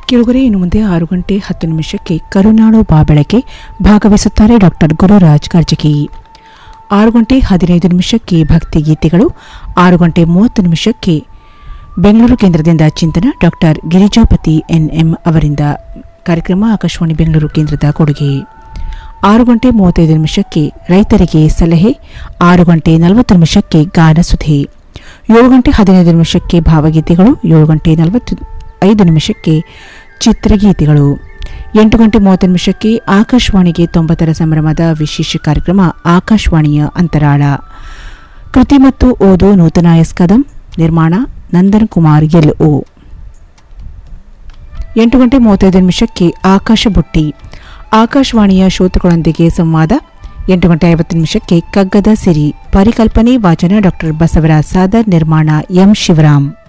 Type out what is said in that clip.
ಕಿರುಗರೆ ಇನ್ನು ಮುಂದೆ ಆರು ಗಂಟೆ ಹತ್ತು ನಿಮಿಷಕ್ಕೆ ಕರುನಾಡು ಬಾಬೆಳಕೆ ಭಾಗವಹಿಸುತ್ತಾರೆ ಡಾಕ್ಟರ್ ಗುರುರಾಜ್ ಕರ್ಜಗಿ ಆರು ಗಂಟೆ ಹದಿನೈದು ನಿಮಿಷಕ್ಕೆ ಭಕ್ತಿಗೀತೆಗಳು ಆರು ಗಂಟೆ ಮೂವತ್ತು ನಿಮಿಷಕ್ಕೆ ಬೆಂಗಳೂರು ಕೇಂದ್ರದಿಂದ ಚಿಂತನ ಡಾಕ್ಟರ್ ಗಿರಿಜಾಪತಿ ಎನ್ಎಂ ಅವರಿಂದ ಕಾರ್ಯಕ್ರಮ ಆಕಾಶವಾಣಿ ಬೆಂಗಳೂರು ಕೇಂದ್ರದ ಕೊಡುಗೆ ಆರು ಗಂಟೆ ಮೂವತ್ತೈದು ನಿಮಿಷಕ್ಕೆ ರೈತರಿಗೆ ಸಲಹೆ ಆರು ಗಂಟೆ ನಲವತ್ತು ನಿಮಿಷಕ್ಕೆ ಗಾನಸುಧೆ ಏಳು ಗಂಟೆ ಹದಿನೈದು ನಿಮಿಷಕ್ಕೆ ಭಾವಗೀತೆಗಳು ಏಳು ಗಂಟೆ ನಲವತ್ತು ಐದು ನಿಮಿಷಕ್ಕೆ ಚಿತ್ರಗೀತೆಗಳು ಎಂಟು ಗಂಟೆ ಮೂವತ್ತು ನಿಮಿಷಕ್ಕೆ ಆಕಾಶವಾಣಿಗೆ ತೊಂಬತ್ತರ ಸಂಭ್ರಮದ ವಿಶೇಷ ಕಾರ್ಯಕ್ರಮ ಆಕಾಶವಾಣಿಯ ಅಂತರಾಳ ಕೃತಿ ಮತ್ತು ಓದು ನೂತನ ಎಸ್ ಕದಂ ನಿರ್ಮಾಣ ನಂದನ್ ಕುಮಾರ್ ಎಲ್ ಓ ಎಂಟು ಗಂಟೆ ಮೂವತ್ತೈದು ನಿಮಿಷಕ್ಕೆ ಆಕಾಶ ಬುಟ್ಟಿ ಆಕಾಶವಾಣಿಯ ಶ್ರೋತೃಗಳೊಂದಿಗೆ ಸಂವಾದ ಎಂಟು ಗಂಟೆ ಐವತ್ತು ನಿಮಿಷಕ್ಕೆ ಕಗ್ಗದ ಸಿರಿ ಪರಿಕಲ್ಪನೆ ವಾಚನ ಡಾಕ್ಟರ್ ಬಸವರಾಜ್ ಸಾದರ್ ನಿರ್ಮಾಣ ಎಂ ಶಿವರಾಮ್